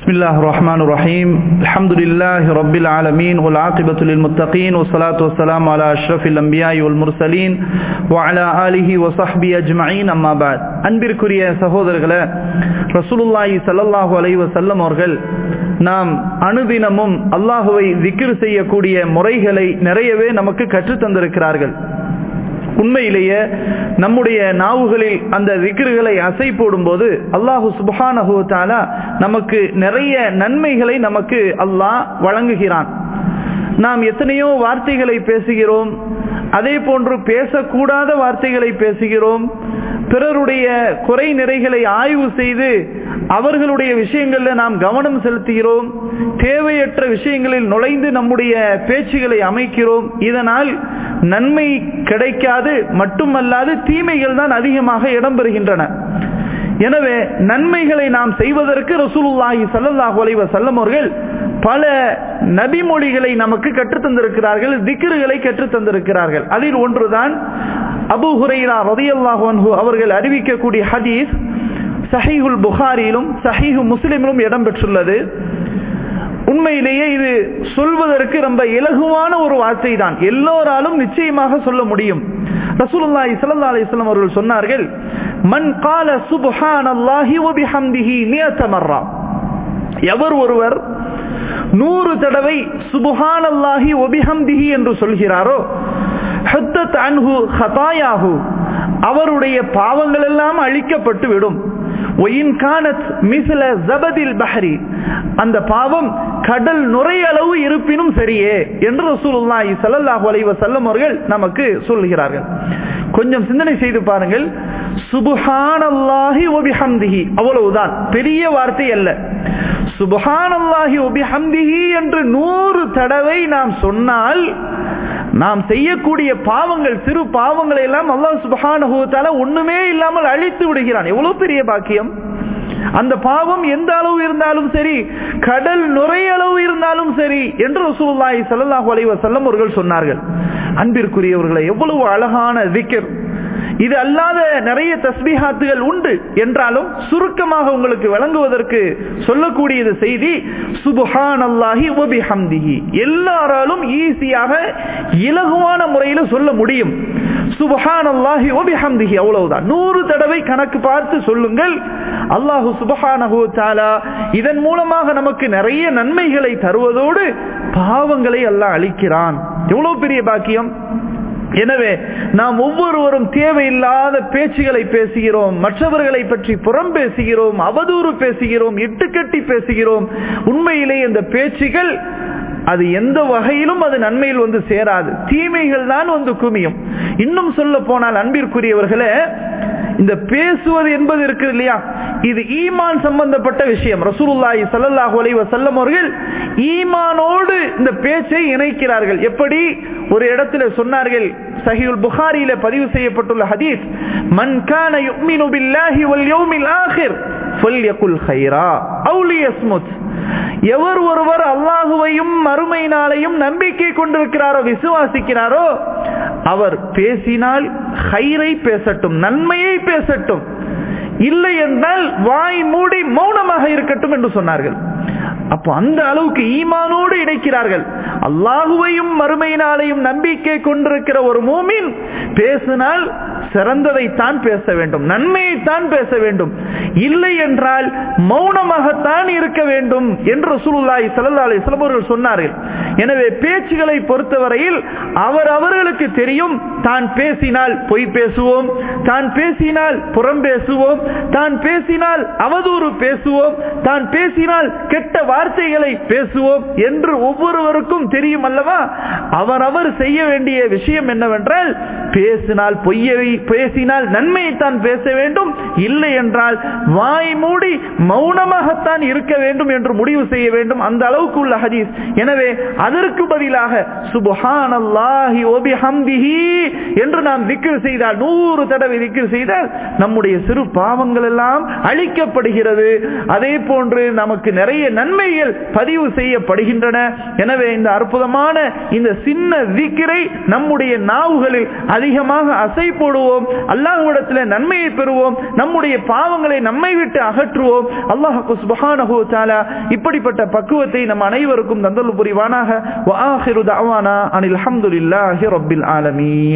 بسم الله الرحمن الرحيم الحمد لله رب العالمين والعاقبة للمتقين والصلاة والسلام على أشرف الأنبياء والمرسلين وعلى آله وصحبه أجمعين أما بعد அன்பிற்குரிய சகோதரர்களே ரசூலுல்லாஹி ஸல்லல்லாஹு அலைஹி வஸல்லம் அவர்கள் நாம் அனுதினமும் அல்லாஹுவை திக்ர் செய்யக்கூடிய முறைகளை நிறையவே நமக்கு கற்றுத் தந்திருக்கிறார்கள் உண்மையிலேயே நம்முடைய நாவுகளில் அந்த விக்கிர்களை அசை போடும்போது அல்லாஹு சுபஹானஹு தாலா நமக்கு நிறைய நன்மைகளை நமக்கு அல்லாஹ் வழங்குகிறான் நாம் எத்தனையோ வார்த்தைகளை பேசுகிறோம் அதே போன்று பேசக்கூடாத வார்த்தைகளை பேசுகிறோம் பிறருடைய குறை நிறைகளை ஆய்வு செய்து அவர்களுடைய விஷயங்களில் நாம் கவனம் செலுத்துகிறோம் தேவையற்ற விஷயங்களில் நுழைந்து நம்முடைய பேச்சுகளை அமைக்கிறோம் இதனால் நன்மை கிடைக்காது மட்டுமல்லாது தீமைகள் தான் அதிகமாக இடம்பெறுகின்றன எனவே நன்மைகளை நாம் செய்வதற்கு ரசூலுல்லாஹி சல்லல்லாஹு அலைஹி வஸல்லம் அவர்கள் பல நபிமொழிகளை நமக்கு கற்றுத் தந்திருக்கிறார்கள் திக்ருகளை கற்றுத் தந்திருக்கிறார்கள் அதில் ஒன்றுதான் அபு ஹுரைரா ரதியல்லாஹு அன்ஹு அவர்கள் அறிவிக்கக்கூடிய ஹதீஸ் சஹீஹுல் புகாரியிலும் சஹீஹு முஸ்லிமிலும் இடம்பெற்றுள்ளது உண்மையிலேயே இது சொல்வதற்கு ரொம்ப இலகுவான ஒரு வார்த்தை தான் எல்லோராலும் நிச்சயமாக சொல்ல முடியும் ரசூலுல்லாஹி ஸல்லல்லாஹு அலைஹி வஸல்லம் அவர்கள் சொன்னார்கள் மன் கால சுப்ஹானல்லாஹி வ பிஹம்திஹி மியத மர்ரா எவர் ஒருவர் நூறு தடவை சுபஹானல்லாஹி ஒபிஹம்திஹி என்று சொல்கிறாரோ ஹத்தத் அன்ஹு ஹதாயாஹு அவருடைய பாவங்கள் எல்லாம் அழிக்கப்பட்டு விடும் ஒயின் கானத் மிசில ஜபதில் பஹரி அந்த பாவம் கடல் நுரையளவு இருப்பினும் சரியே என்று ரசூலுல்லாஹி ஸல்லல்லாஹு அலைஹி வஸல்லம் அவர்கள் நமக்கு சொல்கிறார்கள் கொஞ்சம் சிந்தனை செய்து பாருங்கள் சுபஹானல்லாஹி வபிஹம்திஹி அவ்வளவுதான் பெரிய வார்த்தை அல்ல சுபஹானல்லாஹி வபிஹம்திஹி என்று நூறு தடவை நாம் சொன்னால் நாம் செய்யக்கூடிய பாவங்கள் சிறு பாவங்களை எல்லாம் அல்லாஹ் சுபஹானஹுவத்தால ஒண்ணுமே இல்லாமல் அழித்து விடுகிறான் எவ்வளவு பெரிய பாக்கியம் அந்த பாவம் எந்த அளவு இருந்தாலும் சரி கடல் நுரையளவு இருந்தாலும் சரி என்று ரசூலுல்லாஹி ஸல்லல்லாஹு அலைஹி வஸல்லம் அவர்கள் சொன்னார்கள் அன்பிற்குரியவர்களை எவ்வளவு அழகான விக்கர் இது அல்லாத நிறைய தஸ்பீஹாத்துகள் உண்டு என்றாலும் சுருக்கமாக உங்களுக்கு வழங்குவதற்கு சொல்லக்கூடியது செய்தி சுபஹான் அல்லாஹி ஒபிஹம்திஹி எல்லாராலும் ஈஸியாக இலகுவான முறையில் சொல்ல முடியும் சுபஹான் அல்லாஹி ஒபிஹம்திஹி அவ்வளவுதான் நூறு தடவை கணக்கு பார்த்து சொல்லுங்கள் அல்லாஹு சுபஹானஹு தாலா இதன் மூலமாக நமக்கு நிறைய நன்மைகளை தருவதோடு பாவங்களை அல்லாஹ் அளிக்கிறான் எவ்வளவு பெரிய பாக்கியம் எனவே நாம் ஒவ்வொருவரும் தேவையில்லாத பேச்சுகளை பேசுகிறோம் மற்றவர்களை பற்றி புறம் பேசுகிறோம் அவதூறு பேசுகிறோம் இட்டுக்கட்டி பேசுகிறோம் உண்மையிலே இந்த பேச்சுகள் அது எந்த வகையிலும் அது நன்மையில் வந்து சேராது தீமைகள் தான் வந்து குமியும் இன்னும் சொல்ல போனால் அன்பிற்குரியவர்களே இந்த பேசுவது என்பது இருக்குது இல்லையா இது ஈமான் சம்பந்தப்பட்ட விஷயம் ரசூலுல்லாஹி ஸல்லல்லாஹு அலைஹி வஸல்லம் அவர்கள் ஈமானோடு இந்த பேச்சை இணைக்கிறார்கள் எப்படி ஒரு இடத்துல சொன்னார்கள் சஹீஹுல் புகாரியில பதிவு செய்யப்பட்டுள்ள ஹதீஸ் மன் கான யுமினு பில்லாஹி வல் யௌமில் ஆகிர் ஃபல்யகுல் கைரா அவு லியஸ்முத் எவர் ஒருவர் அல்லாஹுவையும் மறுமை நாளையும் நம்பிக்கை கொண்டிருக்கிறாரோ விசுவாசிக்கிறாரோ அவர் பேசினால் ஹைரை பேசட்டும் நன்மையை பேசட்டும் இல்லை என்றால் வாய் மூடி மௌனமாக இருக்கட்டும் என்று சொன்னார்கள் அப்போ அந்த அளவுக்கு ஈமானோடு இணைக்கிறார்கள் அல்லாஹுவையும் மறுமையினாலையும் நம்பிக்கை கொண்டிருக்கிற ஒரு மூமின் பேசினால் சிறந்ததைத்தான் பேச வேண்டும் நன்மையைத்தான் பேச வேண்டும் இல்லை என்றால் மௌனமாகத்தான் இருக்க வேண்டும் என்று ரசூலுல்லாஹி ஸல்லல்லாஹு அலைஹி வஸல்லம் அவர்கள் சொன்னார்கள் எனவே பேச்சுகளை பொறுத்தவரையில் அவர் அவர்களுக்கு தெரியும் தான் பேசினால் பொய் பேசுவோம் தான் பேசினால் புறம் பேசுவோம் தான் பேசினால் அவதூறு பேசுவோம் தான் பேசினால் கெட்ட வார்த்தைகளை பேசுவோம் என்று ஒவ்வொருவருக்கும் தெரியும் அல்லவா அவரவர் செய்ய வேண்டிய விஷயம் என்னவென்றால் பேசினால் பொய்யை பேசினால் நன்மையைத்தான் பேச வேண்டும் இல்லை என்றால் வாய் மூடி மௌனமாகத்தான் இருக்க வேண்டும் என்று முடிவு செய்ய வேண்டும் அந்த அளவுக்கு உள்ள ஹதீஸ் எனவே அதற்கு பதிலாக சுபஹானல்லாஹி வபிஹம்திஹி என்று நாம் திக்ர் செய்தால் நூறு தடவை திக்ர் செய்தால் நம்முடைய சிறு பாவங்கள் எல்லாம் அழிக்கப்படுகிறது அதே போன்று நமக்கு நிறைய நன்மைகள் பதிவு செய்யப்படுகின்றன எனவே இந்த அற்புதமான இந்த சின்ன திக்கிரை நம்முடைய நாவுகளில் அதிகமாக அசை போடுவோம் அல்லாஹ்விடத்தில் நன்மையை பெறுவோம் நம்முடைய பாவங்களை நம்மை விட்டு அகற்றுவோம் அல்லாஹ் சுபஹானஹு தஆலா இப்படிப்பட்ட பக்குவத்தை நம் அனைவருக்கும் தந்தல் புரிவானாக வ ஆஹிரு தஅவானா அனில் ஹம்துலில்லாஹி ரப்பில் ஆலமீன்